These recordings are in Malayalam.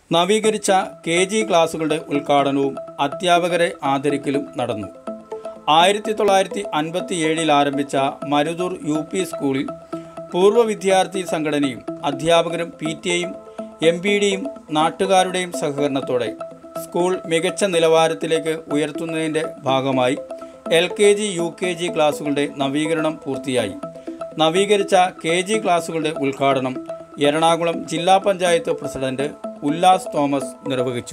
നവീകരിച്ച കെ ജി ക്ലാസുകളുടെ ഉദ്ഘാടനവും അധ്യാപകരെ ആദരിക്കലും നടന്നു ആയിരത്തി തൊള്ളായിരത്തി അൻപത്തി ഏഴിൽ ആരംഭിച്ച മരുതൂർ യു പി സ്കൂളിൽ പൂർവ്വ വിദ്യാർത്ഥി സംഘടനയും അധ്യാപകരും പി ടി എയും എം പി ഡിയും നാട്ടുകാരുടെയും സഹകരണത്തോടെ സ്കൂൾ മികച്ച നിലവാരത്തിലേക്ക് ഉയർത്തുന്നതിൻ്റെ ഭാഗമായി L K G U K G ക്ലാസുകളുടെ നവീകരണം പൂർത്തിയായി നവീകരിച്ച കെ ജി ക്ലാസുകളുടെ ഉദ്ഘാടനം എറണാകുളം ജില്ലാ പഞ്ചായത്ത് പ്രസിഡന്റ് ഉല്ലാസ് തോമസ് നിർവഹിച്ചു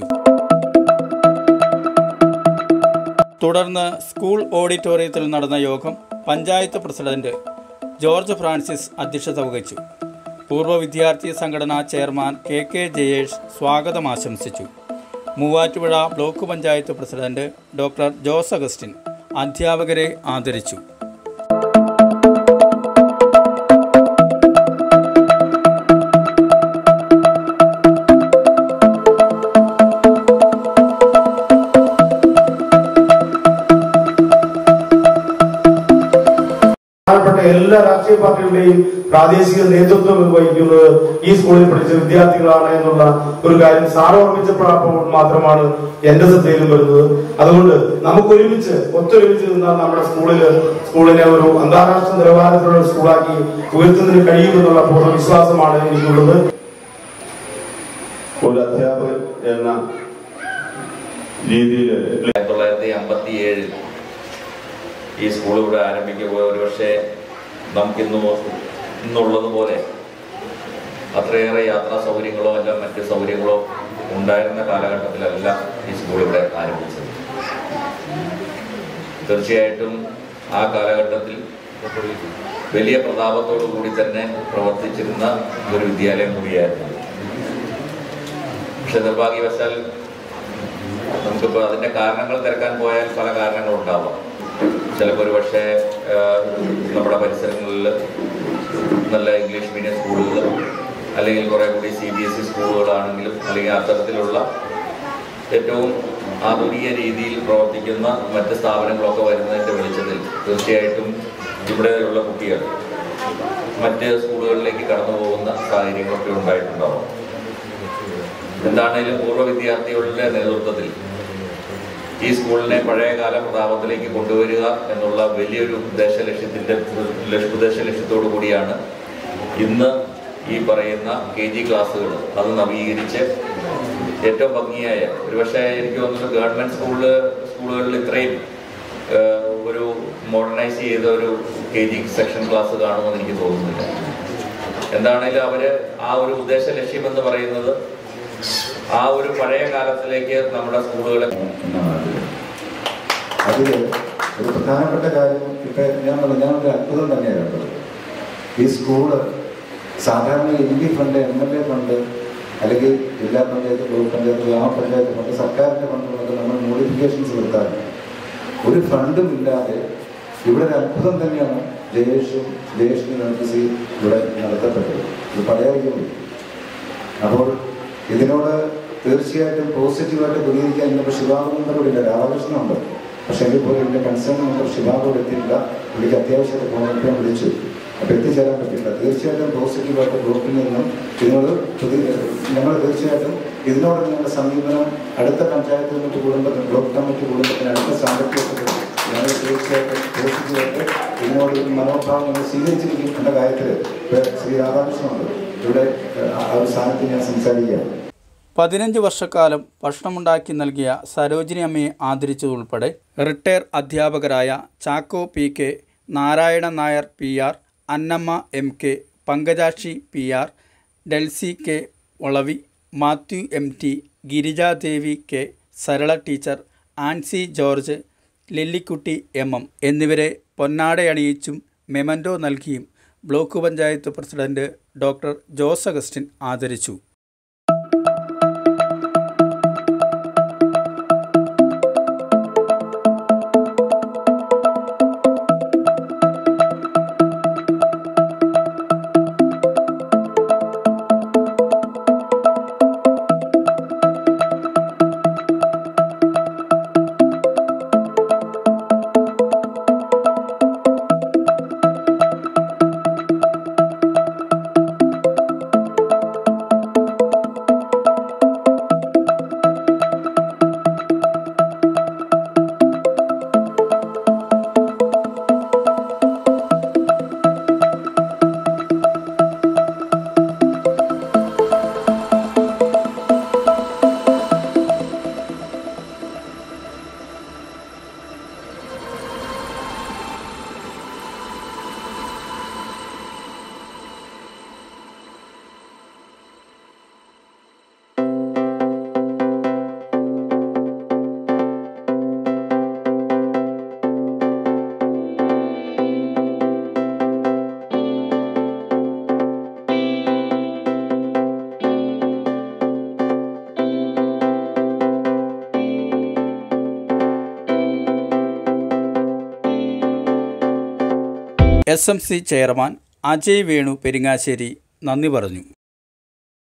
തുടർന്ന് സ്കൂൾ ഓഡിറ്റോറിയത്തിൽ നടന്ന യോഗം പഞ്ചായത്ത് പ്രസിഡന്റ് ജോർജ് ഫ്രാൻസിസ് അധ്യക്ഷത വഹിച്ചു പൂർവ്വ വിദ്യാർത്ഥി സംഘടനാ ചെയർമാൻ കെ കെ ജയേഷ് സ്വാഗതം ആശംസിച്ചു Muvattupuzha block panchayat president doctor Jose Augustine അധ്യാപകരെ ആദരിച്ചു പ്രധാനപ്പെട്ട എല്ലാ രാഷ്ട്രീയ പാർട്ടികളുടെയും പ്രാദേശിക നേതൃത്വം വഹിക്കുന്നത് ഈ സ്കൂളിൽ പഠിച്ച വിദ്യാർത്ഥികളാണ് എന്നുള്ള ഒരു കാര്യം സാറ് ഓർമ്മിച്ചപ്പോൾ മാത്രമാണ് എന്റെ ശ്രദ്ധയിലും വരുന്നത് അതുകൊണ്ട് നമുക്ക് ഒരുമിച്ച് ഒത്തൊരുമിച്ച് നിന്നാൽ നമ്മുടെ സ്കൂളില് സ്കൂളിനെ ഒരു അന്താരാഷ്ട്ര നിലവാരത്തിലുള്ള സ്കൂളാക്കി ഉയർത്തുന്നതിന് കഴിയുമെന്നുള്ള പൂർണ്ണ വിശ്വാസമാണ് എനിക്കുള്ളത് ഒരു അധ്യാപകൻ എന്ന രീതിയിൽ ആയിരത്തി തൊള്ളായിരത്തി അമ്പത്തി ഏഴിൽ ഈ സ്കൂൾ ഇവിടെ ആരംഭിക്കുമ്പോൾ ഒരുപക്ഷെ നമുക്കിന്ന് ഇന്നുള്ളതുപോലെ അത്രയേറെ യാത്രാ സൗകര്യങ്ങളോ അല്ല മറ്റ് സൗകര്യങ്ങളോ ഉണ്ടായിരുന്ന കാലഘട്ടത്തിലല്ല ഈ സ്കൂൾ ഇവിടെ ആരംഭിച്ചത് തീർച്ചയായിട്ടും ആ കാലഘട്ടത്തിൽ വലിയ പ്രതാപത്തോടു കൂടി തന്നെ പ്രവർത്തിച്ചിരുന്ന ഒരു വിദ്യാലയം കൂടിയായിരുന്നു പക്ഷെ നിർഭാഗ്യവശാൽ നമുക്കിപ്പോൾ അതിൻ്റെ കാരണങ്ങൾ തിരക്കാൻ പോയാൽ പല കാരണങ്ങളുണ്ടാവാം ചിലപ്പോൾ ഒരു പക്ഷേ നമ്മുടെ പരിസരങ്ങളിൽ നല്ല ഇംഗ്ലീഷ് മീഡിയം സ്കൂളുകൾ അല്ലെങ്കിൽ കുറേ കൂടി സി ബി എസ് ഇ സ്കൂളുകളാണെങ്കിലും അല്ലെങ്കിൽ അത്തരത്തിലുള്ള ഏറ്റവും ആധുനിക രീതിയിൽ പ്രവർത്തിക്കുന്ന മറ്റ് സ്ഥാപനങ്ങളൊക്കെ വരുന്നതിൻ്റെ വെളിച്ചത്തിൽ തീർച്ചയായിട്ടും ഇവിടെയുള്ള കുട്ടികൾ മറ്റ് സ്കൂളുകളിലേക്ക് കടന്നു പോകുന്ന സാഹചര്യങ്ങളൊക്കെ ഉണ്ടായിട്ടുണ്ടാവും എന്താണേലും പൂർവ്വ വിദ്യാർത്ഥികളുടെ നേതൃത്വത്തിൽ ഈ സ്കൂളിനെ പഴയകാല പ്രതാപത്തിലേക്ക് കൊണ്ടുവരിക എന്നുള്ള വലിയൊരു ഉദ്ദേശ ലക്ഷ്യത്തിൻ്റെ ഉദ്ദേശ ലക്ഷ്യത്തോടു കൂടിയാണ് ഇന്ന് ഈ പറയുന്ന കെ ജി ക്ലാസ്സുകൾ അത് നവീകരിച്ച് ഏറ്റവും ഭംഗിയായ ഒരുപക്ഷെ എനിക്ക് തോന്നുന്നു ഗവൺമെൻറ് സ്കൂളിൽ സ്കൂളുകളിൽ ഇത്രയും ഏഹ്, ഒരു മോഡേണൈസ് ചെയ്ത ഒരു കെ ജി സെക്ഷൻ ക്ലാസ് കാണുമെന്ന് എനിക്ക് തോന്നുന്നില്ല എന്താണേലും അവര് ആ ഒരു ഉദ്ദേശ ലക്ഷ്യം എന്ന് പറയുന്നത് ആ ഒരു പഴയ കാലത്തിലേക്ക് നമ്മുടെ സ്കൂളുകളെ അതിൽ ഒരു പ്രധാനപ്പെട്ട കാര്യം ഇപ്പൊ ഞാൻ പറഞ്ഞു ഞാൻ ഒരു അത്ഭുതം തന്നെയാണ് കണ്ടത് ഈ സ്കൂള് സാധാരണ M P fund M L A fund അല്ലെങ്കിൽ ജില്ലാ പഞ്ചായത്ത് ബ്ലോക്ക് പഞ്ചായത്ത് ഗ്രാമപഞ്ചായത്ത് ഫണ്ട് സർക്കാരിന്റെ ഫണ്ടുകളൊക്കെ നമ്മൾ മോഡിഫിക്കേഷൻസ് വരുത്താറുണ്ട് ഒരു ഫണ്ടും ഇല്ലാതെ ഇവിടെ ഒരു അത്ഭുതം തന്നെയാണ് ജയേഷും ജയേഷ് യൂണിവേഴ്സിറ്റി ഇവിടെ നടത്തപ്പെട്ടത് ഇത് പറയാതിരിക്കുന്നു അപ്പോൾ ഇതിനോട് തീർച്ചയായിട്ടും പോസിറ്റീവായിട്ട് പ്രതികരിക്കാൻ ഇന്നിപ്പോൾ ശിവാബ് മെമ്പർ ഇവിടെ ഇല്ല രാധാകൃഷ്ണനുണ്ട് പക്ഷെ എങ്കിൽ പോലും ഇതിന്റെ കൺസേൺ മെമ്പർ ശിവാബ് ഇവിടെ എത്തിയില്ല പുള്ളിക്ക് അത്യാവശ്യമായിട്ട് ഫോണിൽ വിളിച്ചു അപ്പോൾ എത്തിച്ചേരാൻ പറ്റില്ല തീർച്ചയായിട്ടും പോസിറ്റീവായിട്ട് ബ്ലോക്കിൽ നിന്നും ഇതിനോട് പ്രതി ഞങ്ങൾ തീർച്ചയായിട്ടും ഇതിനോട് ഞങ്ങളുടെ സമീപനം അടുത്ത പഞ്ചായത്ത് കമ്മിറ്റി കുടുംബത്തിന് ബ്ലോക്ക് കമ്മിറ്റി കുടുംബത്തിന് അടുത്ത സാമ്പത്തികത്തിൽ ഞങ്ങൾ തീർച്ചയായിട്ടും പോസിറ്റീവായിട്ട് ഇതിനോട് ഒരു മനോഭാവം ഞങ്ങൾ സ്വീകരിച്ചിരിക്കും എന്ന കാര്യത്തിൽ ഇപ്പൊ ശ്രീ രാധാകൃഷ്ണനുണ്ട് ഇവിടെ ഏഹ്, ആ ഒരു സ്ഥാനത്ത് ഞാൻ സംസാരിക്കുകയാണ് പതിനഞ്ച് വർഷക്കാലം ഭക്ഷണമുണ്ടാക്കി നൽകിയ സരോജിനി അമ്മയെ ആദരിച്ചതുൾപ്പെടെ റിട്ടയർ അധ്യാപകരായ Chacko P K Narayanan Nair P R Annamma M K Pankajakshi P R Delsy K Olavi Mathew M T Girijadevi K Sarala teacher Ancy George Lillikutty M M എന്നിവരെ പൊന്നാടയണിയിച്ചും മെമൻറ്റോ നൽകിയും block panchayat president doctor Jose Augustine ആദരിച്ചു S M C chairman Ajay Venu Peringassery നന്ദി പറഞ്ഞു